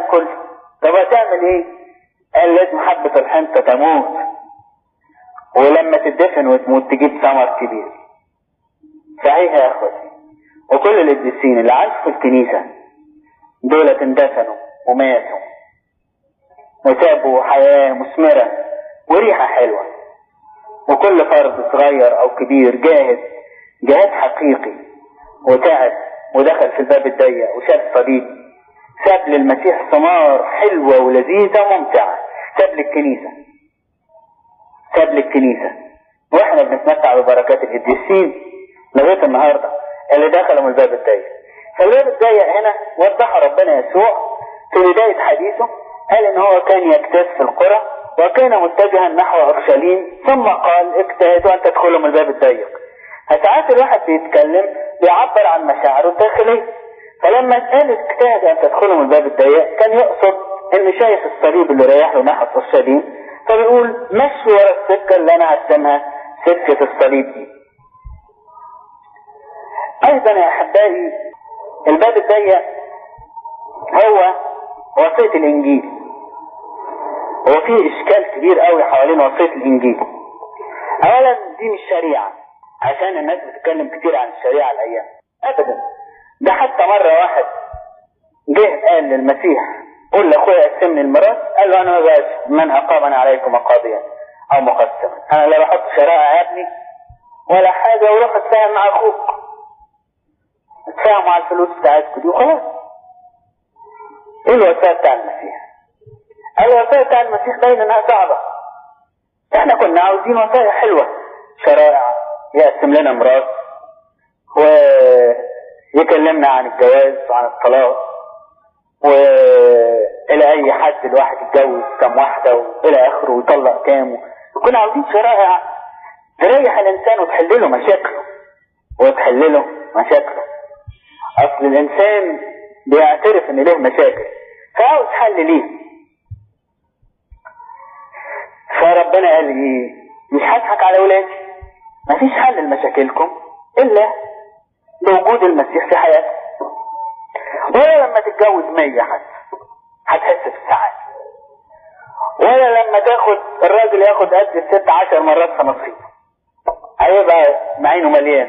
ياكل طب هتعمل ايه قال لازم حبة الحنطة تموت ولما تدفن وتموت تجيب ثمر كبير صحيح يا اخوتي وكل القديسين اللي عاشوا في الكنيسة دول اندفنوا وماتوا وسابوا حياة مثمرة وريحة حلوة وكل فرد صغير او كبير جاهد جهاد حقيقي وتعب ودخل في الباب الضيق وشاف صليب ساب للمسيح ثمار حلوة ولذيذة وممتعة ساب للكنيسة ساب للكنيسة واحنا بنتمتع ببركات القديسين لغاية النهاردة اللي دخلوا من الباب الضيق فالباب الضيق هنا وضح ربنا يسوع في بداية حديثه قال ان هو كان يجتاز في القرى وكان متجها نحو اورشليم ثم قال اجتهدوا ان تدخلوا من الباب الضيق ساعات الواحد بيتكلم بيعبر عن مشاعره الداخلية فلما قال اجتهد ان تدخلوا من الباب الضيق كان يقصد ان شايف الصليب اللي رايح له ناحية اورشليم فبيقول مشي ورا السكة اللي انا هرسمها سكة الصليب دي ايضا يا احبائي الباب الضيق هو وصية الانجيل هو في اشكال كبير قوي حوالين وصية الانجيل اولا دي مش شريعة عشان الناس بتتكلم كتير عن الشريعة الايام ابدا ده حتى مرة واحد جه قال للمسيح قول لاخويا قسمني الميراث قال له انا ما بقاش من اقامني عليكم قاضيا او مقسما انا لا بحط شرائع يا ابني ولا حاجة وروح اتفاهم مع اخوك اتفاهموا على الفلوس بتاعتكم دي وخلاص ايه الوصايا بتاع المسيح الوصايا بتاع المسيح باين انها صعبة احنا كنا عاوزين وصايا حلوة شرائع يقسم لنا ميراث ويكلمنا عن الجواز وعن الطلاق والى اي حد الواحد يتجوز كم واحدة والى اخره ويطلق كام كنا عاوزين شرائع تريح الانسان وتحل له مشاكله وتحل له مشاكله اصل الانسان بيعترف ان له مشاكل فعاوز حل ليه فربنا قال ايه مش هضحك على ولادي مفيش حل لمشاكلكم الا بوجود المسيح في حياتك ولا لما تتجوز مية حتى هتحس بالسعادة ولا لما تاخد الراجل ياخد قد الست عشر مرات في نصيبه هيبقى معينه مليانة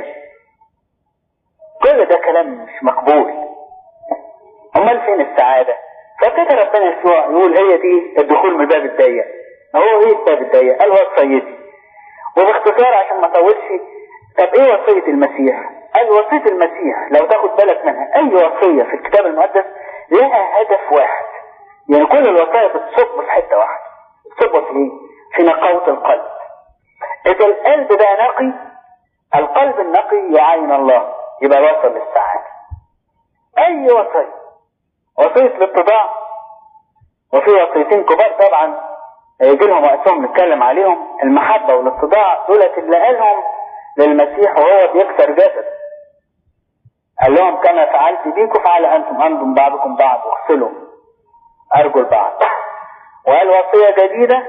كل ده كلام مش مقبول امال فين السعادة فابتدى ربنا يسوع يقول هي دي الدخول من الباب الضيق هو ايه الباب الضيق قال وصيتي وباختصار عشان ما اطولش طب ايه وصية المسيح قال وصية المسيح لو تاخد بالك منها اي وصية في الكتاب المقدس لها هدف واحد يعني كل الوصايا بتصب في حتة واحدة بتصب في ايه في نقاوة القلب اذا القلب ده نقي القلب النقي يعين الله يبقى وصل للسعادة اي وصية وصية الاتضاع وفي وصيتين كبار طبعا هيجي لهم وقتهم نتكلم عليهم المحبة والاتضاع دولت اللي قالهم للمسيح وهو بيكسر جسد قال لهم كما فعلت بيكم فعل انتم انتم بعضكم بعض واغسلوا ارجل بعض وقال وصية جديدة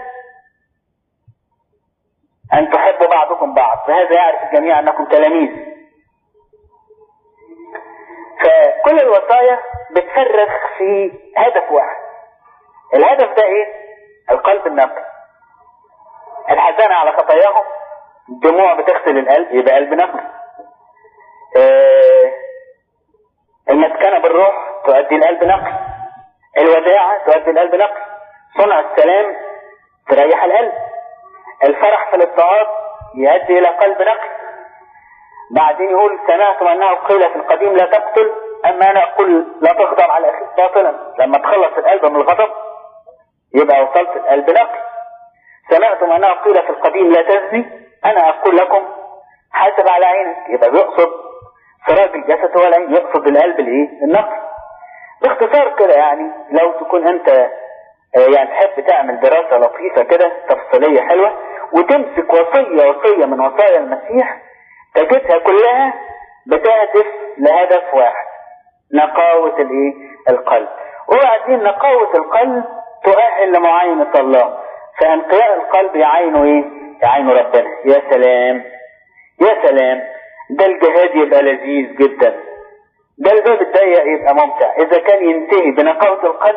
ان تحبوا بعضكم بعض بهذا يعرف الجميع انكم تلاميذ فكل الوصايا بتفرغ في هدف واحد الهدف ده ايه القلب النقي الحزانة على خطاياهم الدموع بتغسل القلب يبقى قلب نقي آه المسكنة بالروح تؤدي القلب نقي الوداعة تؤدي القلب نقي صنع السلام تريح القلب الفرح في الاضطهاد يؤدي الى قلب نقي بعدين يقول سمعتم انه قيل في القديم لا تقتل اما انا اقول لا تغضب على اخيك باطلا لما تخلص القلب من الغضب يبقى وصلت القلب نقي سمعتم انه قيل في القديم لا تزني انا اقول لكم حاسب على عينك يبقى بيقصد سراج الجسد هو العين يقصد القلب الايه النقي باختصار كده يعني لو تكون انت يعني تحب تعمل دراسة لطيفة كده تفصيلية حلوة وتمسك وصية وصية من وصايا المسيح تجدها كلها بتهدف لهدف واحد نقاوة الايه القلب وبعدين نقاوة القلب تؤهل لمعاينة الله فانقياء القلب يعينه ايه يعينه ربنا يا سلام يا سلام ده الجهاد يبقى لذيذ جدا ده الباب الضيق يبقى ممتع اذا كان ينتهي بنقاوة القلب